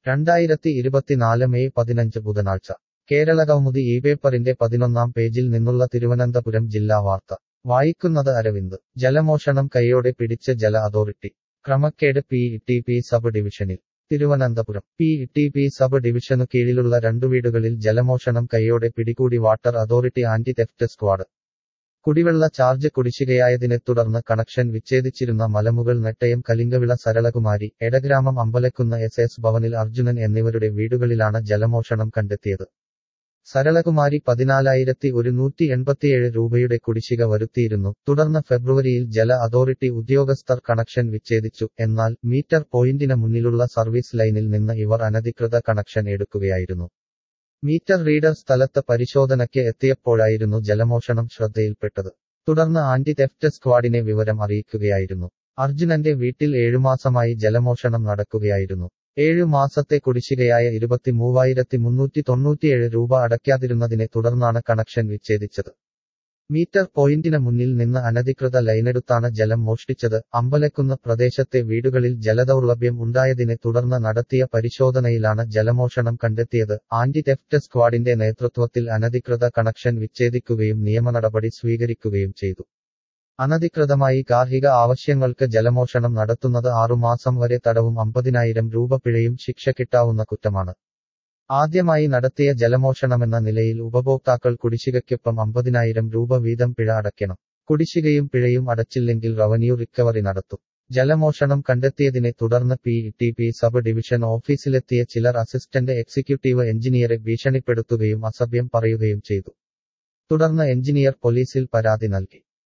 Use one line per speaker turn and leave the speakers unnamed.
രണ്ടായിരത്തി ഇരുപത്തിനാല് മെയ് പതിനഞ്ച് ബുധനാഴ്ച കേരള കൗമുദി ഈ പേപ്പറിന്റെ പതിനൊന്നാം പേജിൽ നിന്നുള്ള തിരുവനന്തപുരം ജില്ലാ വാർത്ത വായിക്കുന്നത് അരവിന്ദ് ജലമോഷണം കൈയോടെ പിടിച്ച് ജല അതോറിറ്റി ക്രമക്കേട് പി ടി പി സബ് ഡിവിഷനിൽ Thiruvananthapuram P T P sub ഡിവിഷനു കീഴിലുള്ള രണ്ടു വീടുകളിൽ ജലമോഷണം കൈയോടെ പിടികൂടി water authority anti theft squad കുടിവെള്ള ചാർജ് കുടിശ്ശികയായതിനെ തുടർന്ന് കണക്ഷൻ വിച്ഛേദിച്ചിരുന്ന മലമുകൾ നെട്ടയം കലിംഗവിള സരളകുമാരി എടഗ്രാമം അമ്പലക്കുന്ന എസ് എസ് ഭവനിൽ അർജുനൻ എന്നിവരുടെ വീടുകളിലാണ് ജലമോഷണം കണ്ടെത്തിയത് സരളകുമാരി പതിനാലായിരത്തി ഒരുന്നൂറ്റി എൺപത്തിയേഴ് രൂപയുടെ കുടിശ്ശിക വരുത്തിയിരുന്നു തുടർന്ന് ഫെബ്രുവരിയിൽ ജല അതോറിറ്റി ഉദ്യോഗസ്ഥർ കണക്ഷൻ വിച്ഛേദിച്ചു എന്നാൽ മീറ്റർ പോയിന്റിന് മുന്നിലുള്ള സർവീസ് ലൈനിൽ നിന്ന് ഇവർ അനധികൃത കണക്ഷൻ എടുക്കുകയായിരുന്നു മീറ്റർ റീഡർ സ്ഥലത്ത് പരിശോധനയ്ക്ക് എത്തിയപ്പോഴായിരുന്നു ജലമോഷണം ശ്രദ്ധയിൽപ്പെട്ടത് തുടർന്ന് ആന്റി തെഫ്റ്റ് സ്ക്വാഡിനെ വിവരം അറിയിക്കുകയായിരുന്നു അർജുനന്റെ വീട്ടിൽ ഏഴുമാസമായി ജലമോഷണം നടക്കുകയായിരുന്നു ഏഴു മാസത്തെ കുടിശ്ശികയായ ഇരുപത്തിമൂവായിരത്തി മുന്നൂറ്റി തൊണ്ണൂറ്റിയേഴ് രൂപ അടയ്ക്കാതിരുന്നതിനെ തുടർന്നാണ് കണക്ഷൻ വിച്ഛേദിച്ചത് മീറ്റർ പോയിന്റിന് മുന്നിൽ നിന്ന് അനധികൃത ലൈനെടുത്താണ് ജലം മോഷ്ടിച്ചത് അമ്പലക്കുന്ന് പ്രദേശത്തെ വീടുകളിൽ ജലദൗർലഭ്യം ഉണ്ടായതിനെ തുടർന്ന് നടത്തിയ പരിശോധനയിലാണ് ജലമോഷണം കണ്ടെത്തിയത് ആന്റി തെഫ്റ്റ് സ്ക്വാഡിന്റെ നേതൃത്വത്തിൽ അനധികൃത കണക്ഷൻ വിച്ഛേദിക്കുകയും നിയമനടപടി സ്വീകരിക്കുകയും ചെയ്തു അനധികൃതമായി ഗാർഹിക ആവശ്യങ്ങൾക്ക് ജലമോഷണം നടത്തുന്നത് ആറുമാസം വരെ തടവും അമ്പതിനായിരം രൂപ പിഴയും ശിക്ഷ കിട്ടാവുന്ന കുറ്റമാണ് ആദ്യമായി നടത്തിയ ജലമോഷണമെന്ന നിലയിൽ ഉപഭോക്താക്കൾ കുടിശ്ശികയ്ക്കൊപ്പം അമ്പതിനായിരം രൂപ വീതം പിഴ അടയ്ക്കണം കുടിശ്ശികയും പിഴയും അടച്ചില്ലെങ്കിൽ റവന്യൂ റിക്കവറി നടത്തും ജലമോഷണം കണ്ടെത്തിയതിനെ തുടർന്ന് P T P sub division ഓഫീസിലെത്തിയ ചിലർ അസിസ്റ്റന്റ് എക്സിക്യൂട്ടീവ് എഞ്ചിനീയറെ ഭീഷണിപ്പെടുത്തുകയും അസഭ്യം പറയുകയും ചെയ്തു തുടർന്ന് എഞ്ചിനീയർ പോലീസിൽ പരാതി നൽകി